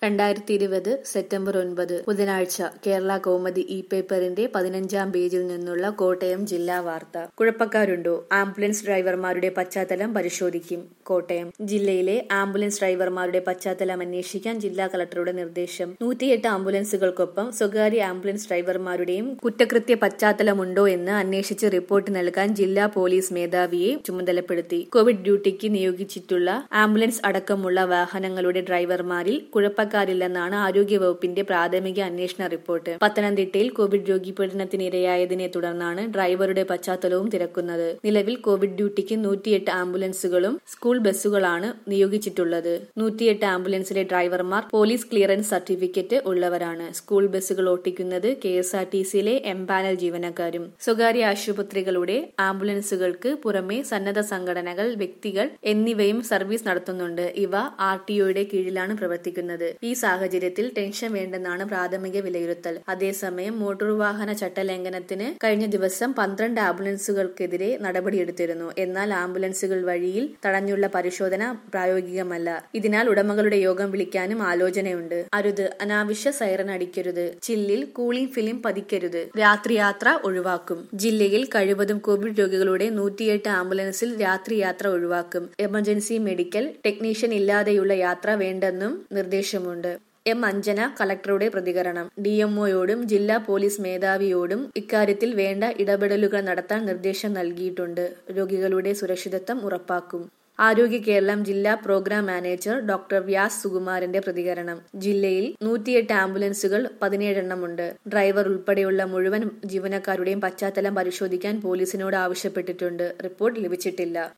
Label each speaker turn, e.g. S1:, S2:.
S1: രണ്ടായിരത്തി ഇരുപത് സെപ്റ്റംബർ ഒൻപത് ബുധനാഴ്ച കേരള കൗമുദി ഇ പേപ്പറിന്റെ പതിനഞ്ചാം പേജിൽ നിന്നുള്ള കോട്ടയം ജില്ലാ വാർത്ത കുഴപ്പക്കാരുണ്ടോ ആംബുലൻസ് ഡ്രൈവർമാരുടെ പശ്ചാത്തലം പരിശോധിക്കും കോട്ടയം ജില്ലയിലെ ആംബുലൻസ് ഡ്രൈവർമാരുടെ പശ്ചാത്തലം അന്വേഷിക്കാൻ ജില്ലാ കളക്ടറുടെ നിർദ്ദേശം നൂറ്റിയെട്ട് ആംബുലൻസുകൾക്കൊപ്പം സ്വകാര്യ ആംബുലൻസ് ഡ്രൈവർമാരുടെയും കുറ്റകൃത്യ പശ്ചാത്തലമുണ്ടോ എന്ന് അന്വേഷിച്ച് റിപ്പോർട്ട് നൽകാൻ ജില്ലാ പോലീസ് മേധാവിയെ ചുമതലപ്പെടുത്തി കോവിഡ് ഡ്യൂട്ടിക്ക് നിയോഗിച്ചിട്ടുള്ള ആംബുലൻസ് അടക്കമുള്ള വാഹനങ്ങളുടെ ഡ്രൈവർമാരിൽ കുഴപ്പക്കാരില്ലെന്നാണ് ആരോഗ്യവകുപ്പിന്റെ പ്രാഥമിക അന്വേഷണ റിപ്പോർട്ട് പത്തനംതിട്ടയിൽ കോവിഡ് രോഗി പീഡനത്തിനിരയായതിനെ തുടർന്നാണ് ഡ്രൈവറുടെ പശ്ചാത്തലവും തിരക്കുന്നത് നിലവിൽ കോവിഡ് ഡ്യൂട്ടിക്ക് നൂറ്റിയെട്ട് ആംബുലൻസുകളും സ്കൂൾ ബസ്സുകളാണ് നിയോഗിച്ചിട്ടുള്ളത് നൂറ്റിയെട്ട് ആംബുലൻസിലെ ഡ്രൈവർമാർ പോലീസ് ക്ലിയറൻസ് സർട്ടിഫിക്കറ്റ് ഉള്ളവരാണ് സ്കൂൾ ബസ്സുകൾ ഓട്ടിക്കുന്നത് കെ എസ് ആർ ടി സിയിലെ എംപാനൽ ജീവനക്കാരും സ്വകാര്യ ആശുപത്രികളുടെ ആംബുലൻസുകൾക്ക് പുറമെ സന്നദ്ധ സംഘടനകൾ വ്യക്തികൾ എന്നിവയും സർവീസ് നടത്തുന്നുണ്ട് ഇവ ആർ ടി ഒയുടെ കീഴിലാണ് പ്രവർത്തിക്കുന്നത് ഈ സാഹചര്യത്തിൽ ടെൻഷൻ വേണ്ടെന്നാണ് പ്രാഥമിക വിലയിരുത്തൽ അതേസമയം മോട്ടോർ വാഹന ചട്ടലംഘനത്തിന് കഴിഞ്ഞ ദിവസം പന്ത്രണ്ട് ആംബുലൻസുകൾക്കെതിരെ നടപടിയെടുത്തിരുന്നു എന്നാൽ ആംബുലൻസുകൾ വഴിയിൽ തടഞ്ഞുള്ള പരിശോധന പ്രായോഗികമല്ല ഇതിനാൽ ഉടമകളുടെ യോഗം വിളിക്കാനും ആലോചനയുണ്ട് അരുത് അനാവശ്യ സൈറൻ അടിക്കരുത് ചില്ലിൽ കൂളിംഗ് ഫിലിം പതിക്കരുത് രാത്രിയാത്ര ഒഴിവാക്കും ജില്ലയിൽ കഴിവതും കോവിഡ് രോഗികളുടെ നൂറ്റിയെട്ട് ആംബുലൻസിൽ രാത്രിയാത്ര ഒഴിവാക്കും എമർജൻസി മെഡിക്കൽ ടെക്നീഷ്യൻ ഇല്ലാതെയുള്ള യാത്ര വേണ്ടെന്നും നിർദ്ദേശമുണ്ട് എം അഞ്ജന കളക്ടറുടെ പ്രതികരണം ഡിഎംഒയോടും ജില്ലാ പോലീസ് മേധാവിയോടും ഇക്കാര്യത്തിൽ വേണ്ട ഇടപെടലുകൾ നടത്താൻ നിർദ്ദേശം നൽകിയിട്ടുണ്ട് രോഗികളുടെ സുരക്ഷിതത്വം ഉറപ്പാക്കും ആരോഗ്യ കേരളം ജില്ലാ പ്രോഗ്രാം മാനേജർ ഡോക്ടർ വ്യാസ് സുകുമാരന്റെ പ്രതികരണം ജില്ലയിൽ നൂറ്റിയെട്ട് ആംബുലൻസുകൾ പതിനേഴെണ്ണമുണ്ട് ഡ്രൈവർ ഉൾപ്പെടെയുള്ള മുഴുവൻ ജീവനക്കാരുടെയും പശ്ചാത്തലം പരിശോധിക്കാൻ പോലീസിനോട് ആവശ്യപ്പെട്ടിട്ടുണ്ട് റിപ്പോർട്ട് ലഭിച്ചിട്ടില്ല